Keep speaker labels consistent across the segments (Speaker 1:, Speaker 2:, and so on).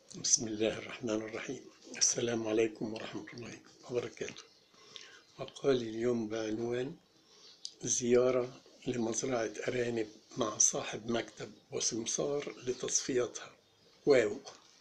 Speaker 1: بسم الله الرحمن الرحيم السلام عليكم ورحمة الله وبركاته مقالي اليوم بعنوان زيارة لمزرعة أرانب مع صاحب مكتب وسمسار لتصفيتها واو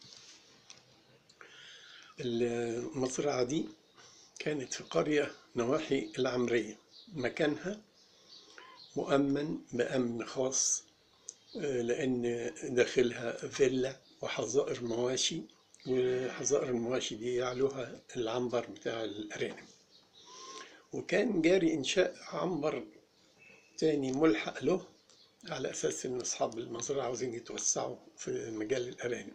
Speaker 1: المزرعة دي كانت في قرية نواحي العمرية مكانها مؤمن بأمن خاص آه، لأن داخلها فيلا وحظائر مواشي وحظائر المواشي دي يعلوها العنبر بتاع الأرانب وكان جاري إنشاء عنبر تاني ملحق له على أساس إن أصحاب المزرعة عاوزين يتوسعوا في مجال الأرانب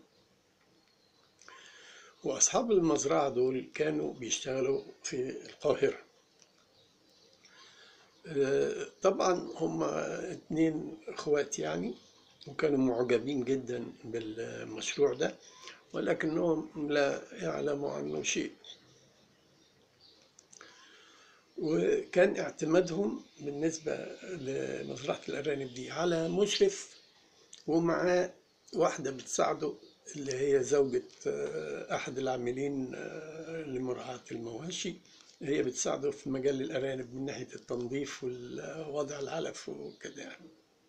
Speaker 1: وأصحاب المزرعة دول كانوا بيشتغلوا في القاهرة آه، طبعا هم اتنين اخوات يعني وكانوا معجبين جدا بالمشروع ده ولكنهم لا يعلموا عنه شيء وكان اعتمادهم بالنسبة لمزرعة الأرانب دي على مشرف ومعاه واحدة بتساعده اللي هي زوجة آه، أحد العاملين آه، لمراعاة المواشي هي بتساعده في مجال الأرانب من ناحية التنظيف ووضع العلف وكده يعني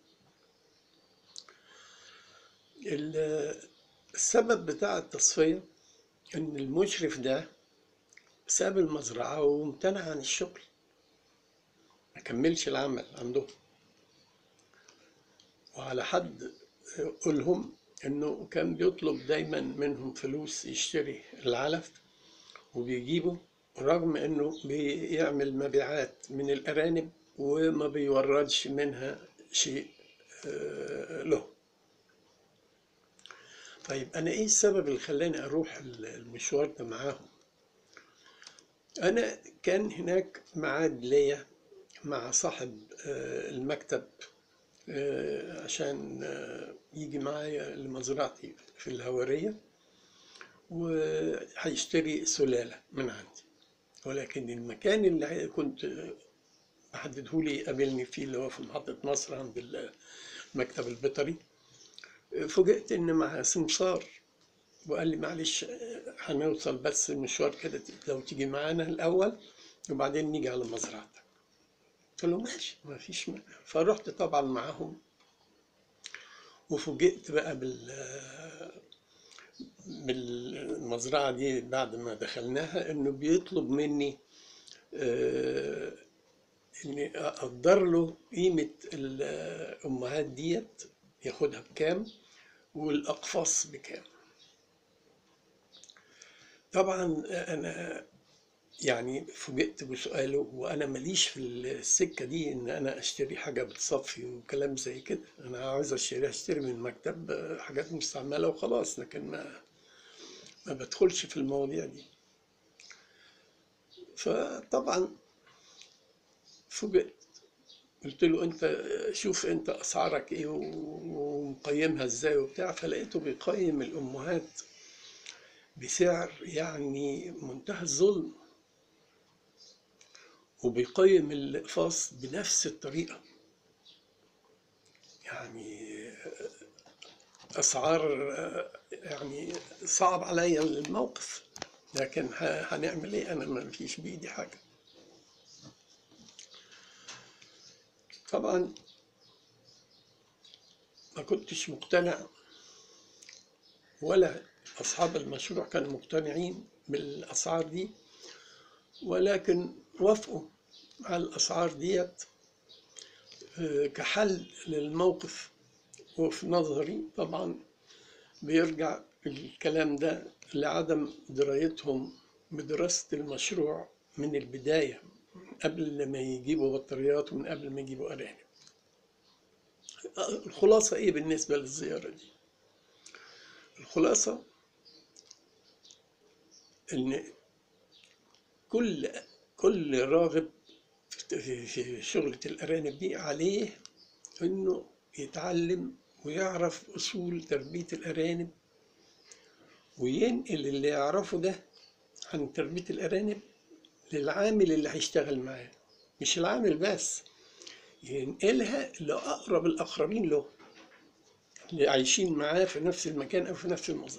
Speaker 1: ال- السبب بتاع التصفية إن المشرف ده ساب المزرعة وامتنع عن الشغل ما كملش العمل عندهم وعلى حد قولهم إنه كان بيطلب دايما منهم فلوس يشتري العلف وبيجيبه رغم إنه بيعمل مبيعات من الأرانب وما بيوردش منها شيء آه، له طيب أنا إيه السبب اللي خلاني أروح المشوار ده معاهم؟ أنا كان هناك ميعاد ليا مع صاحب آه، المكتب آه، عشان آه، يجي معايا لمزرعتي في الهوارية وهيشتري سلالة من عندي ولكن المكان اللي كنت محدده لي قابلني فيه اللي هو في محطة مصر عند المكتب البيطري فوجئت إن مع سمسار وقال لي معلش هنوصل بس مشوار كده لو تيجي معانا الأول وبعدين نيجي على مزرعتك قلت له ماشي ما فيش مانع فرحت طبعا معاهم وفوجئت بقى بال بالمزرعة دي بعد ما دخلناها إنه بيطلب مني آه، إني أقدر له قيمة الأمهات ديت ياخدها بكام والأقفاص بكام طبعا أنا يعني فوجئت بسؤاله وأنا ماليش في السكة دي إن أنا أشتري حاجة بتصفي وكلام زي كده أنا عاوز أشتري أشتري من مكتب آه، حاجات مستعملة وخلاص لكن ما ما بدخلش في المواضيع دي فطبعا فوجئت قلت له انت شوف انت اسعارك ايه ومقيمها ازاي وبتاع فلقيته بيقيم الامهات بسعر يعني منتهى الظلم وبيقيم الاقفاص بنفس الطريقه يعني اسعار يعني صعب عليا الموقف لكن ه- هنعمل ايه انا ما فيش بايدي حاجه طبعا ما كنتش مقتنع ولا أصحاب المشروع كانوا مقتنعين بالأسعار دي ولكن وافقوا على الأسعار ديت آه، كحل للموقف وفي نظري طبعا بيرجع الكلام ده لعدم درايتهم بدراسة المشروع من البداية من قبل ما يجيبوا بطاريات ومن قبل ما يجيبوا أرانب الخلاصة إيه بالنسبة للزيارة دي؟ الخلاصة إن كل كل راغب في في شغلة الأرانب دي عليه إنه يتعلم ويعرف أصول تربية الأرانب وينقل اللي يعرفه ده عن تربية الأرانب للعامل اللي هيشتغل معاه مش العامل بس ينقلها لأقرب الأقربين له اللي عايشين معاه في نفس المكان أو في نفس المزرعة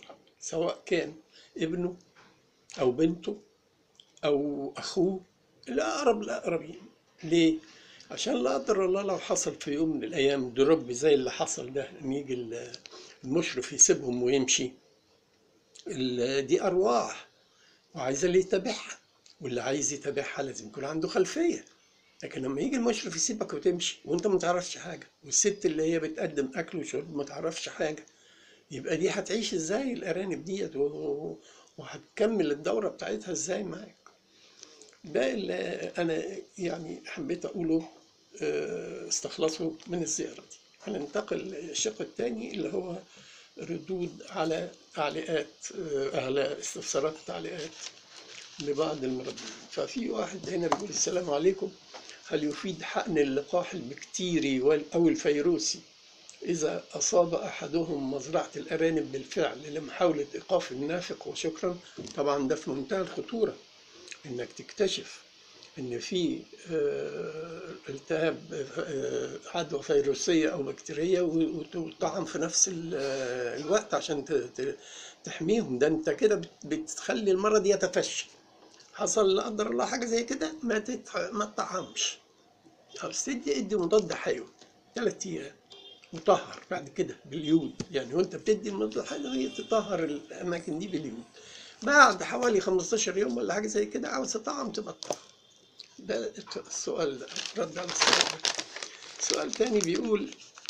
Speaker 1: سواء كان ابنه أو بنته أو أخوه الأقرب الأقربين ليه؟ عشان لا قدر الله لو حصل في يوم من الأيام دروب زي اللي حصل ده إن يجي ال- المشرف يسيبهم ويمشي ال- دي أرواح وعايزة اللي يتابعها واللي عايز يتابعها لازم يكون عنده خلفية لكن لما يجي المشرف يسيبك وتمشي وانت ما تعرفش حاجة والست اللي هي بتقدم أكل وشرب ما تعرفش حاجة يبقى دي هتعيش ازاي الأرانب ديت و- وهتكمل الدورة بتاعتها ازاي معاك ده اللي أنا يعني حبيت أقوله آه، استخلصه من الزيارة دي هننتقل للشق الثاني اللي هو ردود على تعليقات آه، على استفسارات التعليقات لبعض المربين ففي واحد هنا بيقول السلام عليكم هل يفيد حقن اللقاح البكتيري وال- أو الفيروسي إذا أصاب أحدهم مزرعة الأرانب بالفعل لمحاولة إيقاف النافق وشكرا طبعا ده في منتهى الخطورة إنك تكتشف إن في آه، التهاب آه، عدوى فيروسية أو بكتيرية و- وتطعم في نفس ال- آه، الوقت عشان ت- ت- تحميهم ده أنت كده بت- بتخلي المرض يتفشى حصل لا قدر الله حاجة زي كده ما تتح... ما تطعمش أو تدي ادي مضاد حيوي ثلاث أيام وطهر بعد كده باليود يعني وانت بتدي المضاد الحيوي تطهر الاماكن دي باليود بعد حوالي 15 يوم ولا حاجه زي كده عاوز تطعم تبطل ده السؤال ده رد على السؤال ده سؤال تاني بيقول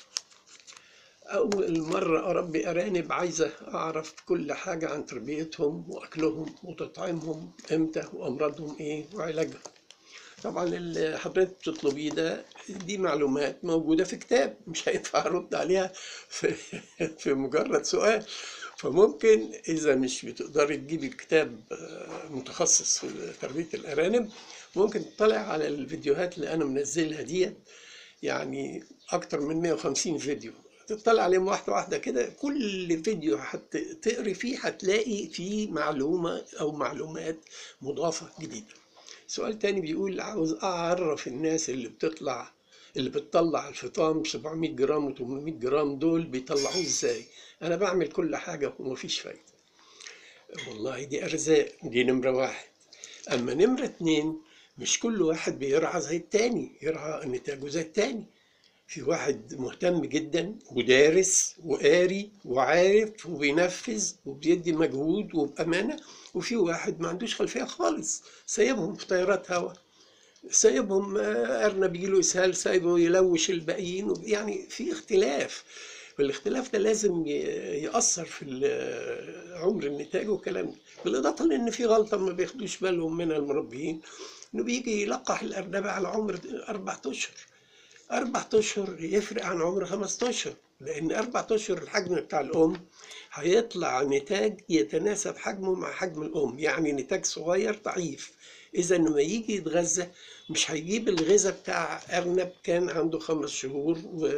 Speaker 1: أول مرة أربي أرانب عايزة أعرف كل حاجة عن تربيتهم وأكلهم وتطعيمهم إمتى وأمراضهم إيه وعلاجهم طبعا اللي حضرتك بتطلبيه ده دي معلومات موجودة في كتاب مش هينفع أرد عليها في, في مجرد سؤال فممكن إذا مش بتقدري تجيبي كتاب آه، متخصص في تربية الأرانب ممكن تطلع على الفيديوهات اللي أنا منزلها ديت يعني أكتر من 150 فيديو تطلع عليهم واحدة واحدة كده كل فيديو هتقري فيه هتلاقي فيه معلومة أو معلومات مضافة جديدة سؤال تاني بيقول عاوز أعرف الناس اللي بتطلع اللي بتطلع الفطام 700 جرام و 800 جرام دول بيطلعوه ازاي أنا بعمل كل حاجة ومفيش فايدة والله دي أرزاق دي نمرة واحد أما نمرة اتنين مش كل واحد بيرعى زي التاني يرعى نتاجه زي التاني في واحد مهتم جدا ودارس وقاري وعارف وبينفذ وبيدي مجهود وبأمانة وفي واحد ما عندوش خلفية خالص سايبهم في طيارات هوا سايبهم آه، أرنب يجيله إسهال سايبه يلوش الباقيين يعني في اختلاف والاختلاف ده لازم ي- يأثر في ال- عمر النتاج والكلام ده بالإضافة لأن في غلطة ما بياخدوش بالهم منها المربيين إنه بيجي يلقح الأرنبة على عمر أربعة أشهر أربع أشهر يفرق عن عمر خمسة أشهر لأن أربع أشهر الحجم بتاع الأم هيطلع نتاج يتناسب حجمه مع حجم الأم يعني نتاج صغير ضعيف إذا لما يجي يتغذى مش هيجيب الغذاء بتاع أرنب كان عنده خمس شهور و...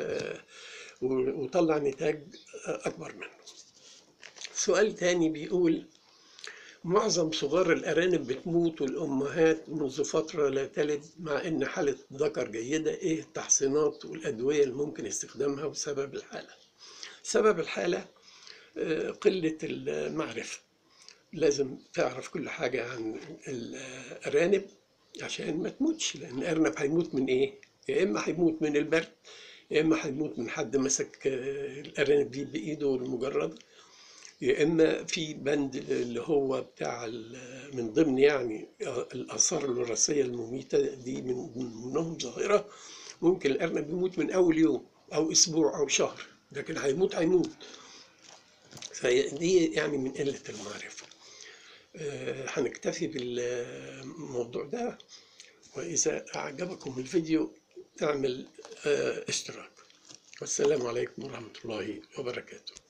Speaker 1: و- وطلع نتاج أكبر منه سؤال تاني بيقول معظم صغار الأرانب بتموت والأمهات منذ فترة لا تلد مع إن حالة الذكر جيدة إيه التحصينات والأدوية اللي ممكن استخدامها وسبب الحالة سبب الحالة آه، قلة المعرفة لازم تعرف كل حاجة عن الأرانب عشان ما تموتش لأن الأرنب هيموت من إيه؟ يا إما هيموت من البرد يا إما هيموت من حد مسك آه، الأرانب دي بإيده المجردة يا اما في بند اللي هو بتاع ال- من ضمن يعني الاثار الوراثيه المميته دي من منهم ظاهره ممكن الارنب يموت من اول يوم او اسبوع او شهر لكن هيموت هيموت فدي يعني من قله المعرفه آه، هنكتفي بالموضوع ده واذا اعجبكم الفيديو اعمل آه، اشتراك والسلام عليكم ورحمه الله وبركاته